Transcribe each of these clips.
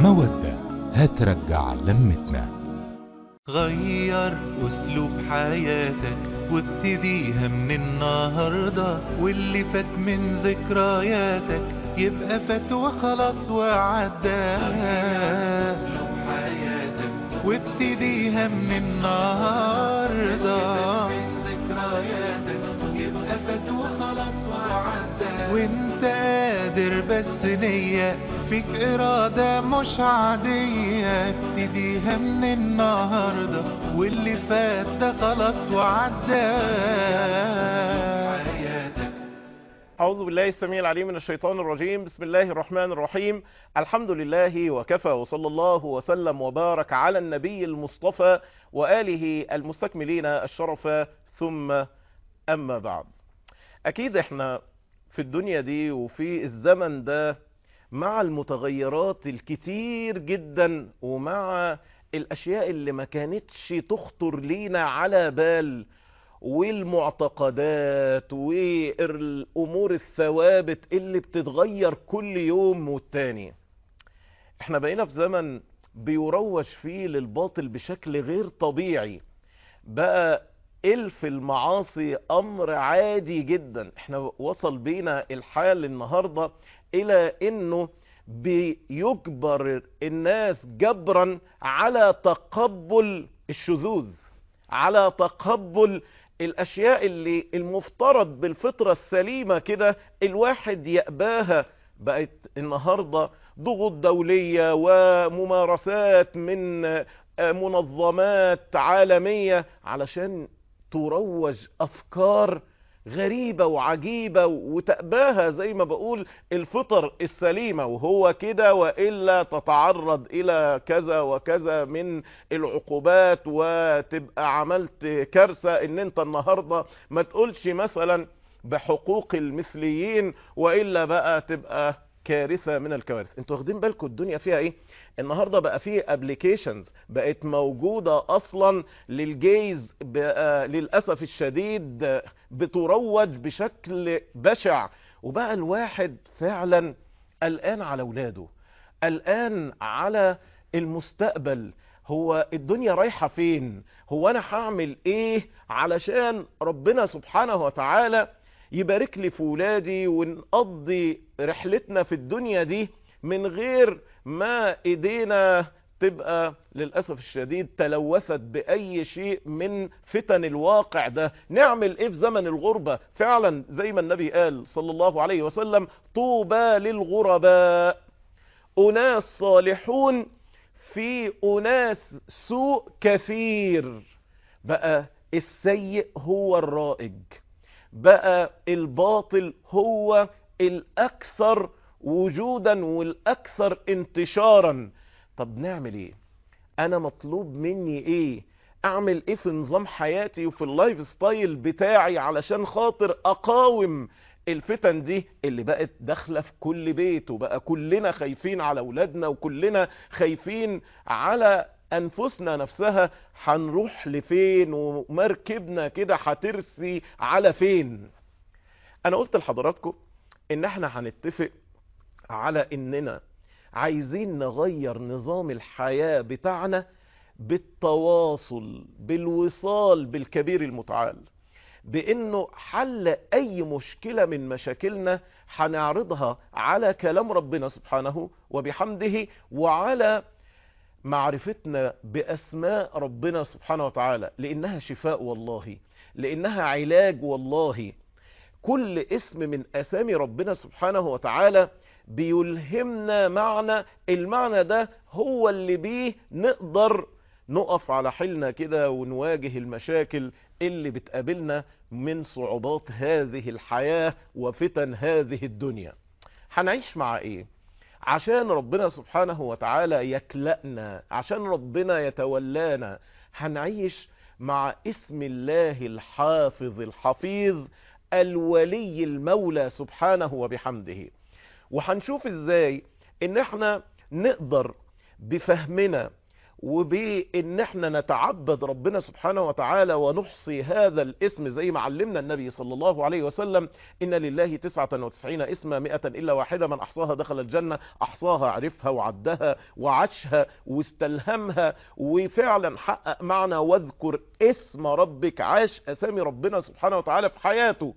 مودة هترجع لمتنا غير اسلوب حياتك وابتديها من النهاردة واللي فات من ذكرياتك يبقى فات وخلاص وعدى وابتديها من النهاردة يبقى فات وخلاص وعدى وانت قادر بس نية فيك إرادة مش عادية ابتديها من النهاردة واللي فات ده خلاص وعدى أعوذ بالله السميع العليم من الشيطان الرجيم بسم الله الرحمن الرحيم الحمد لله وكفى وصلى الله وسلم وبارك على النبي المصطفى وآله المستكملين الشرف ثم أما بعد أكيد إحنا في الدنيا دي وفي الزمن ده مع المتغيرات الكتير جدا ومع الأشياء اللي ما كانتش تخطر لينا على بال والمعتقدات والأمور الثوابت اللي بتتغير كل يوم والتاني احنا بقينا في زمن بيروج فيه للباطل بشكل غير طبيعي بقى الف المعاصي امر عادي جدا احنا وصل بينا الحال النهاردة الى انه بيجبر الناس جبرا على تقبل الشذوذ على تقبل الاشياء اللي المفترض بالفطرة السليمة كده الواحد يأباها بقت النهاردة ضغوط دولية وممارسات من منظمات عالمية علشان تروج افكار غريبة وعجيبة وتأباها زي ما بقول الفطر السليمة وهو كده وإلا تتعرض إلى كذا وكذا من العقوبات وتبقى عملت كارثة ان انت النهاردة ما تقولش مثلا بحقوق المثليين وإلا بقى تبقى كارثة من الكوارث انتوا واخدين بالكم الدنيا فيها ايه النهاردة بقى فيه ابليكيشنز بقت موجودة اصلا للجيز بقى للأسف الشديد بتروج بشكل بشع وبقى الواحد فعلا قلقان على اولاده قلقان على المستقبل هو الدنيا رايحة فين هو انا هعمل ايه علشان ربنا سبحانه وتعالى يبارك لي في ولادي ونقضي رحلتنا في الدنيا دي من غير ما ايدينا تبقى للأسف الشديد تلوثت بأي شيء من فتن الواقع ده نعمل ايه في زمن الغربة فعلا زي ما النبي قال صلى الله عليه وسلم طوبى للغرباء أناس صالحون في أناس سوء كثير بقى السيء هو الرائج بقى الباطل هو الأكثر وجودا والأكثر انتشارا طب نعمل ايه انا مطلوب مني ايه اعمل ايه في نظام حياتي وفي اللايف ستايل بتاعي علشان خاطر اقاوم الفتن دي اللي بقت داخله في كل بيت وبقى كلنا خايفين على اولادنا وكلنا خايفين على انفسنا نفسها هنروح لفين ومركبنا كده هترسي على فين انا قلت لحضراتكم ان احنا هنتفق على اننا عايزين نغير نظام الحياة بتاعنا بالتواصل بالوصال بالكبير المتعال بانه حل اي مشكلة من مشاكلنا هنعرضها على كلام ربنا سبحانه وبحمده وعلى معرفتنا باسماء ربنا سبحانه وتعالى لانها شفاء والله لانها علاج والله كل اسم من اسامي ربنا سبحانه وتعالى بيلهمنا معنى المعنى ده هو اللي بيه نقدر نقف على حيلنا كده ونواجه المشاكل اللي بتقابلنا من صعوبات هذه الحياة وفتن هذه الدنيا هنعيش مع ايه عشان ربنا سبحانه وتعالى يكلأنا عشان ربنا يتولانا هنعيش مع اسم الله الحافظ الحفيظ الولي المولى سبحانه وبحمده وهنشوف ازاي ان احنا نقدر بفهمنا وبان احنا نتعبد ربنا سبحانه وتعالى ونحصي هذا الاسم زي ما علمنا النبي صلى الله عليه وسلم ان لله تسعة وتسعين اسما مئة الا واحدة من احصاها دخل الجنة احصاها عرفها وعدها وعاشها واستلهمها وفعلا حقق معنى واذكر اسم ربك عاش اسامي ربنا سبحانه وتعالى في حياته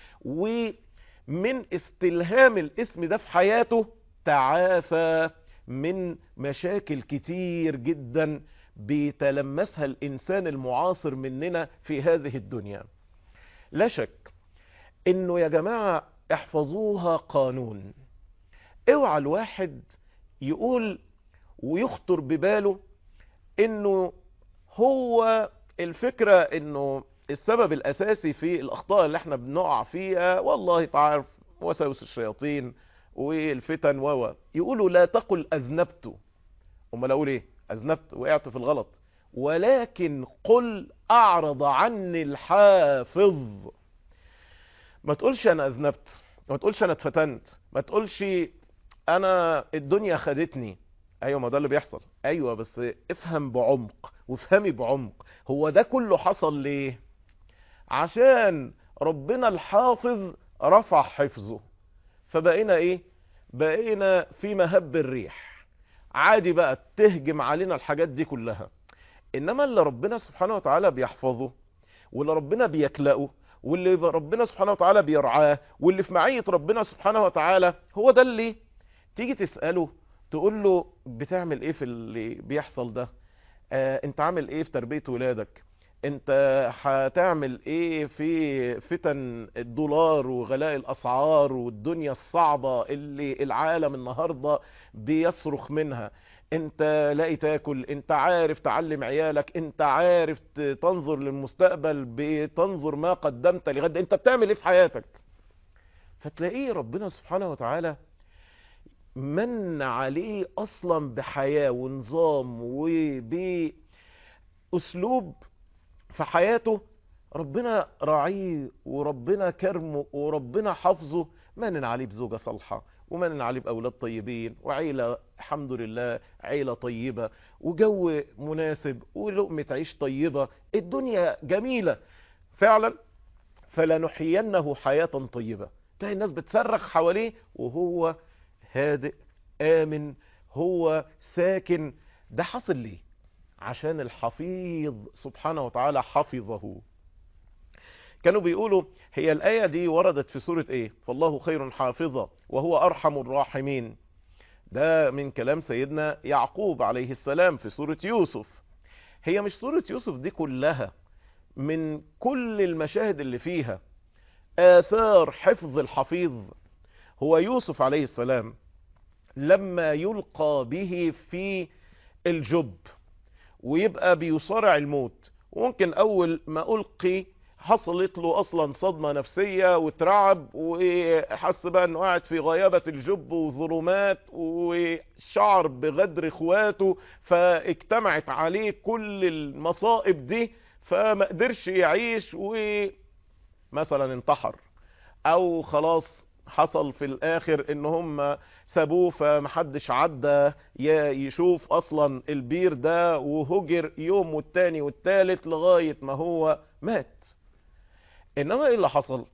ومن استلهام الاسم ده في حياته تعافى من مشاكل كتير جدا بيتلمسها الانسان المعاصر مننا في هذه الدنيا لا شك انه يا جماعة احفظوها قانون اوعى الواحد يقول ويخطر بباله انه هو الفكرة انه السبب الاساسي في الاخطاء اللي احنا بنقع فيها والله تعرف وسوس الشياطين والفتن و يقولوا لا تقل اذنبت امال اقول ايه اذنبت وقعت في الغلط ولكن قل اعرض عني الحافظ ما تقولش انا اذنبت ما تقولش انا اتفتنت ما تقولش انا الدنيا خدتني ايوه ما ده اللي بيحصل ايوه بس افهم بعمق وافهمي بعمق هو ده كله حصل ليه عشان ربنا الحافظ رفع حفظه فبقينا ايه بقينا في مهب الريح عادي بقى تهجم علينا الحاجات دي كلها انما اللي ربنا سبحانه وتعالى بيحفظه واللي ربنا بيكلقه واللي ربنا سبحانه وتعالى بيرعاه واللي في معية ربنا سبحانه وتعالى هو ده اللي تيجي تسأله تقول له بتعمل ايه في اللي بيحصل ده آه انت عامل ايه في تربية ولادك انت هتعمل ايه في فتن الدولار وغلاء الاسعار والدنيا الصعبة اللي العالم النهاردة بيصرخ منها انت لاقي تاكل انت عارف تعلم عيالك انت عارف تنظر للمستقبل بتنظر ما قدمت لغد انت بتعمل ايه في حياتك فتلاقيه ربنا سبحانه وتعالى من عليه اصلا بحياة ونظام وباسلوب في حياته ربنا راعيه وربنا كرمه وربنا حفظه منن عليه بزوجة صالحة ومنن عليه بأولاد طيبين وعيلة الحمد لله عيلة طيبة وجو مناسب ولقمة عيش طيبة الدنيا جميلة فعلا فلنحيينه حياة طيبة تلاقي الناس بتصرخ حواليه وهو هادئ آمن هو ساكن ده حصل ليه عشان الحفيظ سبحانه وتعالى حفظه كانوا بيقولوا هي الآية دي وردت في سورة ايه فالله خير حافظة وهو أرحم الراحمين ده من كلام سيدنا يعقوب عليه السلام في سورة يوسف هي مش سورة يوسف دي كلها من كل المشاهد اللي فيها آثار حفظ الحفيظ هو يوسف عليه السلام لما يلقى به في الجب ويبقى بيصارع الموت وممكن اول ما القي حصلت له اصلا صدمة نفسية وترعب وحس بقى انه قاعد في غيابة الجب وظلمات وشعر بغدر اخواته فاجتمعت عليه كل المصائب دي فما قدرش يعيش ومثلا انتحر او خلاص حصل في الاخر ان هم سابوه فمحدش عدى يشوف اصلا البير ده وهجر يوم والتاني والتالت لغاية ما هو مات انما ايه اللي حصل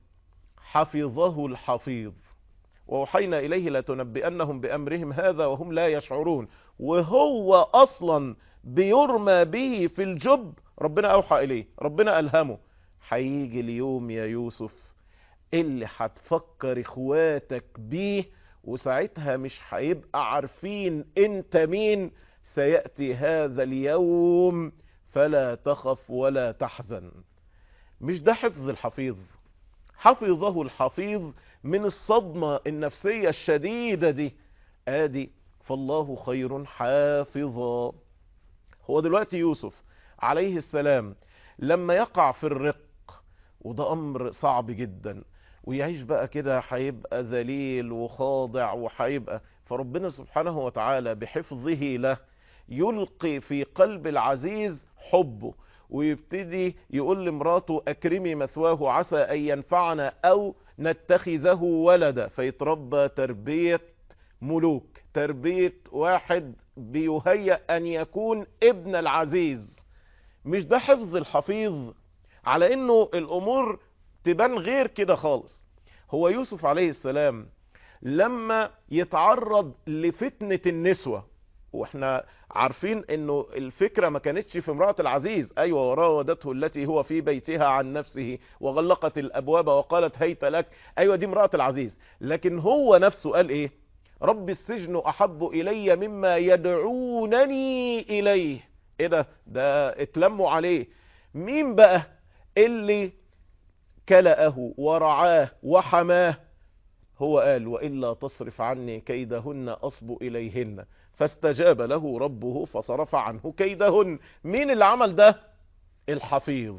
حفظه الحفيظ ووحينا اليه لتنبئنهم بامرهم هذا وهم لا يشعرون وهو اصلا بيرمى به في الجب ربنا اوحى اليه ربنا الهمه هيجي اليوم يا يوسف اللي هتفكر اخواتك بيه وساعتها مش هيبقى عارفين انت مين سيأتي هذا اليوم فلا تخف ولا تحزن مش ده حفظ الحفيظ حفظه الحفيظ من الصدمة النفسية الشديدة دي ادي فالله خير حافظا هو دلوقتي يوسف عليه السلام لما يقع في الرق وده امر صعب جدا ويعيش بقى كده هيبقى ذليل وخاضع وهيبقى فربنا سبحانه وتعالى بحفظه له يلقي في قلب العزيز حبه ويبتدي يقول لمراته اكرمي مثواه عسى ان ينفعنا او نتخذه ولدا فيتربى تربية ملوك تربية واحد بيهيأ أن يكون ابن العزيز مش ده حفظ الحفيظ على انه الامور تبان غير كده خالص هو يوسف عليه السلام لما يتعرض لفتنة النسوة واحنا عارفين انه الفكرة ما كانتش في امرأة العزيز ايوه وراودته التي هو في بيتها عن نفسه وغلقت الابواب وقالت هيت لك ايوه دي امرأة العزيز لكن هو نفسه قال ايه رب السجن احب الي مما يدعونني اليه ايه ده ده اتلموا عليه مين بقى اللي كلأه ورعاه وحماه هو قال وإلا تصرف عني كيدهن أصب إليهن فاستجاب له ربه فصرف عنه كيدهن مين اللي عمل ده الحفيظ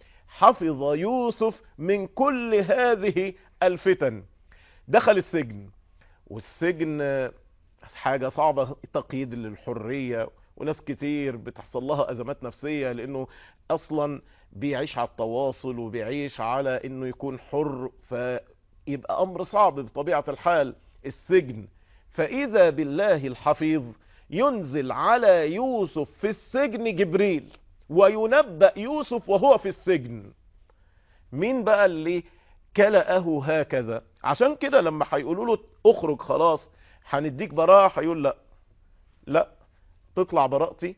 حفظ يوسف من كل هذه الفتن دخل السجن والسجن حاجة صعبة تقييد للحرية وناس كتير بتحصل لها أزمات نفسية لأنه أصلا بيعيش على التواصل وبيعيش على أنه يكون حر فيبقى أمر صعب بطبيعة الحال السجن فإذا بالله الحفيظ ينزل على يوسف في السجن جبريل وينبأ يوسف وهو في السجن مين بقى اللي كلأه هكذا عشان كده لما هيقولوا له اخرج خلاص هنديك براءة هيقول لا لا تطلع براءتي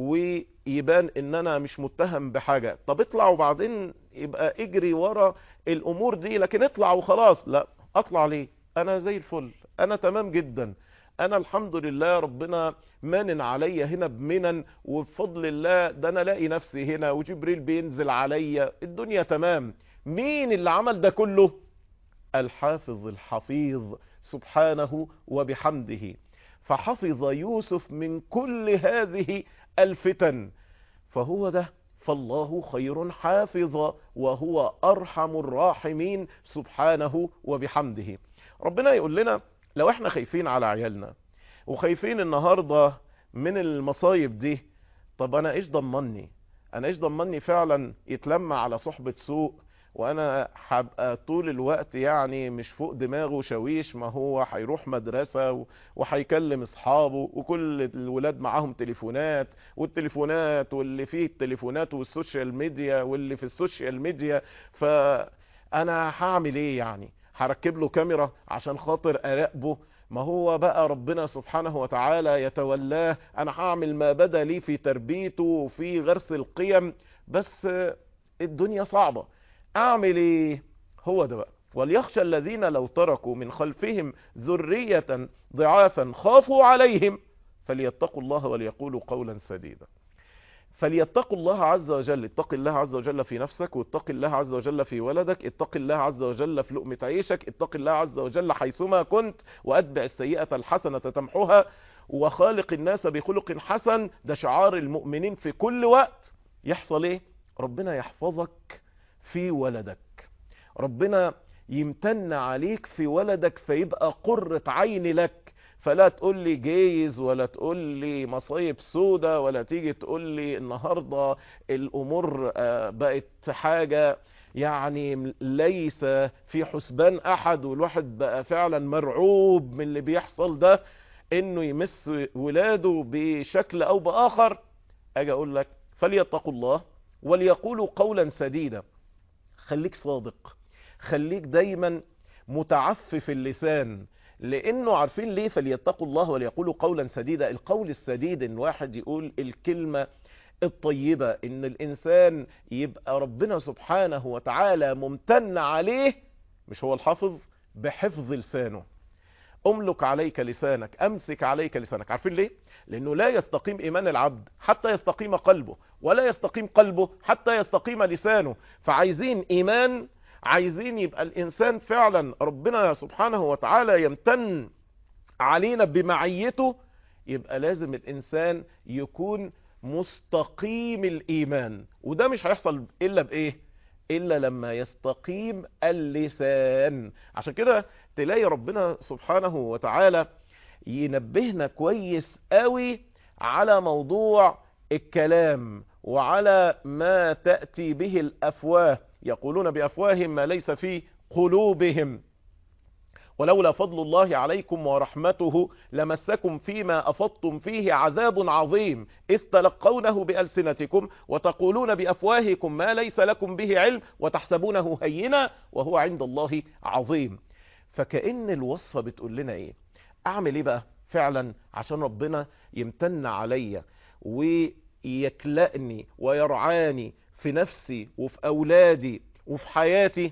ويبان ان انا مش متهم بحاجة طب اطلع وبعدين يبقى اجري ورا الامور دي لكن اطلع وخلاص لا اطلع ليه انا زي الفل انا تمام جدا انا الحمد لله ربنا مانن عليا هنا بمنن وبفضل الله ده انا الاقي نفسي هنا وجبريل بينزل عليا الدنيا تمام مين اللي عمل ده كله الحافظ الحفيظ سبحانه وبحمده فحفظ يوسف من كل هذه الفتن فهو ده فالله خير حافظا وهو أرحم الراحمين سبحانه وبحمده ربنا يقول لنا لو احنا خايفين على عيالنا وخايفين النهاردة من المصايب دي طب انا ايش ضمني انا ايش ضمني فعلا يتلم على صحبة سوء وانا هبقى طول الوقت يعني مش فوق دماغه شويش ما هو هيروح مدرسة وهيكلم اصحابه وكل الولاد معاهم تليفونات والتليفونات واللي فيه التليفونات والسوشيال ميديا واللي في السوشيال ميديا فانا هعمل ايه يعني هركب له كاميرا عشان خاطر اراقبه ما هو بقى ربنا سبحانه وتعالى يتولاه انا هعمل ما بدا لي في تربيته وفي غرس القيم بس الدنيا صعبة اعمل ايه هو ده بقى وليخشى الذين لو تركوا من خلفهم ذرية ضعافا خافوا عليهم فليتقوا الله وليقولوا قولا سديدا فليتقوا الله عز وجل اتق الله عز وجل في نفسك واتق الله عز وجل في ولدك اتق الله عز وجل في لقمة عيشك اتق الله عز وجل حيثما كنت واتبع السيئة الحسنة تمحوها وخالق الناس بخلق حسن ده شعار المؤمنين في كل وقت يحصل ايه ربنا يحفظك في ولدك ربنا يمتن عليك في ولدك فيبقى قرة عين لك فلا تقول لي جايز ولا تقول لي مصايب سودة ولا تيجي تقول لي النهاردة الامور بقت حاجة يعني ليس في حسبان احد والواحد بقى فعلا مرعوب من اللي بيحصل ده انه يمس ولاده بشكل او باخر اجي اقول لك فليتقوا الله وليقولوا قولا سديدا خليك صادق خليك دايما متعفف اللسان لانه عارفين ليه فليتقوا الله وليقولوا قولا سديدا القول السديد ان واحد يقول الكلمة الطيبة ان الانسان يبقى ربنا سبحانه وتعالى ممتن عليه مش هو الحافظ بحفظ لسانه املك عليك لسانك امسك عليك لسانك عارفين ليه لانه لا يستقيم ايمان العبد حتى يستقيم قلبه ولا يستقيم قلبه حتى يستقيم لسانه فعايزين ايمان عايزين يبقى الانسان فعلا ربنا سبحانه وتعالى يمتن علينا بمعيته يبقى لازم الانسان يكون مستقيم الايمان وده مش هيحصل الا بايه الا لما يستقيم اللسان عشان كده تلاقي ربنا سبحانه وتعالى ينبهنا كويس قوي على موضوع الكلام وعلى ما تأتي به الافواه يقولون بافواههم ما ليس في قلوبهم ولولا فضل الله عليكم ورحمته لمسكم فيما أفضتم فيه عذاب عظيم إذ تلقونه بألسنتكم وتقولون بأفواهكم ما ليس لكم به علم وتحسبونه هينا وهو عند الله عظيم فكأن الوصفة بتقول لنا إيه أعمل إيه بقى فعلا عشان ربنا يمتن عليا ويكلأني ويرعاني في نفسي وفي أولادي وفي حياتي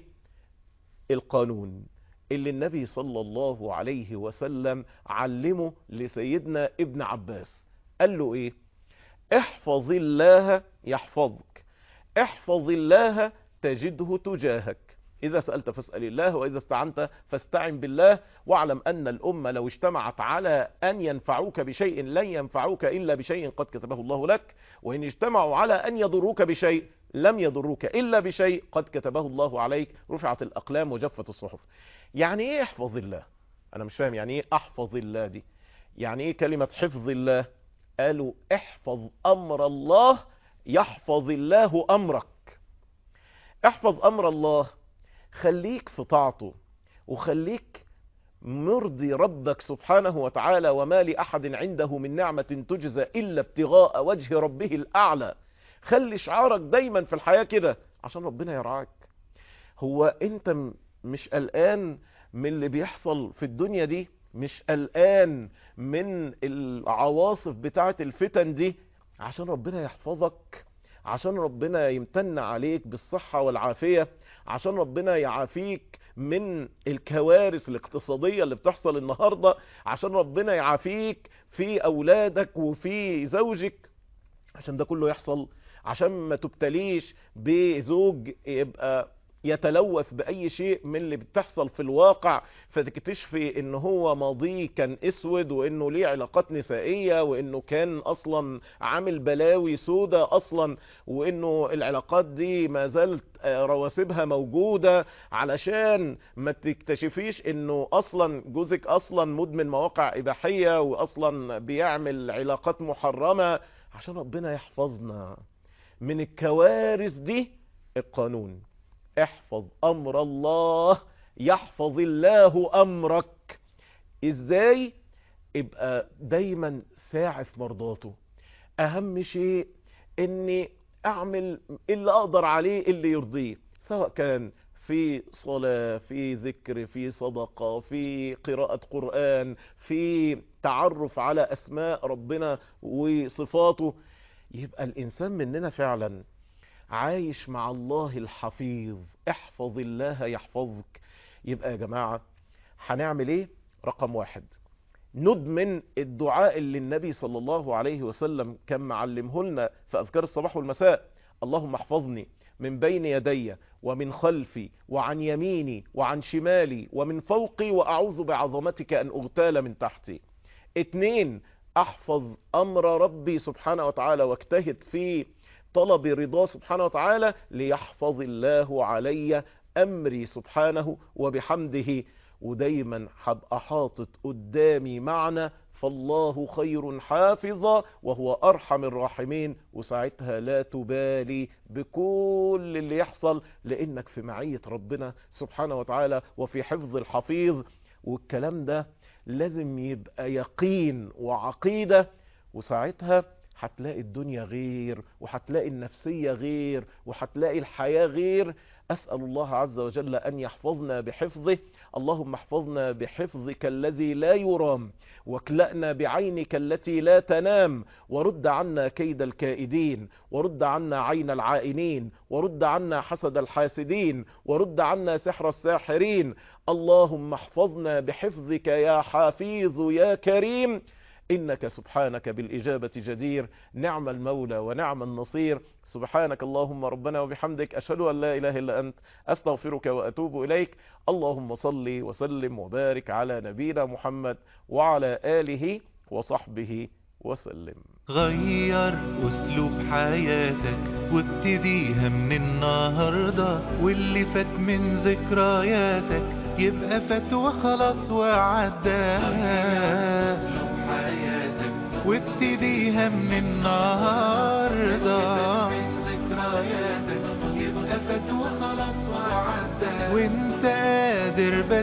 القانون اللي النبي صلى الله عليه وسلم علمه لسيدنا ابن عباس قال له ايه احفظ الله يحفظك احفظ الله تجده تجاهك إذا سألت فاسأل الله وإذا استعنت فاستعن بالله واعلم أن الأمة لو اجتمعت على أن ينفعوك بشيء لن ينفعوك إلا بشيء قد كتبه الله لك وإن اجتمعوا على أن يضروك بشيء لم يضروك إلا بشيء قد كتبه الله عليك رفعت الأقلام وجفت الصحف يعني إيه احفظ الله أنا مش فاهم يعني إيه أحفظ الله دي يعني إيه كلمة حفظ الله قالوا احفظ أمر الله يحفظ الله أمرك احفظ أمر الله خليك في طاعته وخليك مرضي ربك سبحانه وتعالى وما لأحد عنده من نعمة تجزى إلا ابتغاء وجه ربه الأعلى خلي شعارك دايما في الحياة كده عشان ربنا يرعاك هو انت مش قلقان من اللي بيحصل في الدنيا دي مش قلقان من العواصف بتاعة الفتن دي عشان ربنا يحفظك عشان ربنا يمتن عليك بالصحة والعافية عشان ربنا يعافيك من الكوارث الاقتصادية اللي بتحصل النهاردة عشان ربنا يعافيك في أولادك وفي زوجك عشان ده كله يحصل عشان ما تبتليش بزوج يبقى يتلوث بأي شيء من اللي بتحصل في الواقع فتكتشفي ان هو ماضيه كان اسود وانه ليه علاقات نسائية وانه كان اصلا عامل بلاوي سودة اصلا وانه العلاقات دي ما زالت رواسبها موجودة علشان ما تكتشفيش انه اصلا جوزك اصلا مدمن مواقع اباحية واصلا بيعمل علاقات محرمة عشان ربنا يحفظنا من الكوارث دي القانون احفظ امر الله يحفظ الله امرك ازاي ابقى دايما ساعي في مرضاته اهم شيء اني اعمل اللي اقدر عليه اللي يرضيه سواء كان في صلاة في ذكر في صدقة في قراءة قرآن في تعرف على اسماء ربنا وصفاته يبقى الانسان مننا فعلا عايش مع الله الحفيظ احفظ الله يحفظك يبقى يا جماعة هنعمل ايه رقم واحد ندمن الدعاء اللي النبي صلى الله عليه وسلم كان معلمه لنا في أذكار الصباح والمساء اللهم احفظني من بين يدي ومن خلفي وعن يميني وعن شمالي ومن فوقي وأعوذ بعظمتك أن أغتال من تحتي اتنين أحفظ أمر ربي سبحانه وتعالى واجتهد في طلب رضاه سبحانه وتعالى ليحفظ الله علي أمري سبحانه وبحمده ودايما هبقى حاطط قدامي معنى فالله خير حافظا وهو أرحم الراحمين وساعتها لا تبالي بكل اللي يحصل لأنك في معية ربنا سبحانه وتعالى وفي حفظ الحفيظ والكلام ده لازم يبقى يقين وعقيدة وساعتها هتلاقي الدنيا غير وهتلاقي النفسية غير وهتلاقي الحياة غير أسأل الله عز وجل أن يحفظنا بحفظه اللهم احفظنا بحفظك الذي لا يرام واكلأنا بعينك التي لا تنام ورد عنا كيد الكائدين ورد عنا عين العائنين ورد عنا حسد الحاسدين ورد عنا سحر الساحرين اللهم احفظنا بحفظك يا حافظ يا كريم إنك سبحانك بالإجابة جدير نعم المولى ونعم النصير سبحانك اللهم ربنا وبحمدك أشهد أن لا إله إلا أنت أستغفرك وأتوب إليك اللهم صل وسلم وبارك على نبينا محمد وعلى آله وصحبه وسلم غير أسلوب حياتك وابتديها من النهاردة واللي فات من ذكرياتك يبقى فات وخلاص وعدى وابتديها من النهاردة يبقى فات وخلاص وعدى وانت قادر بس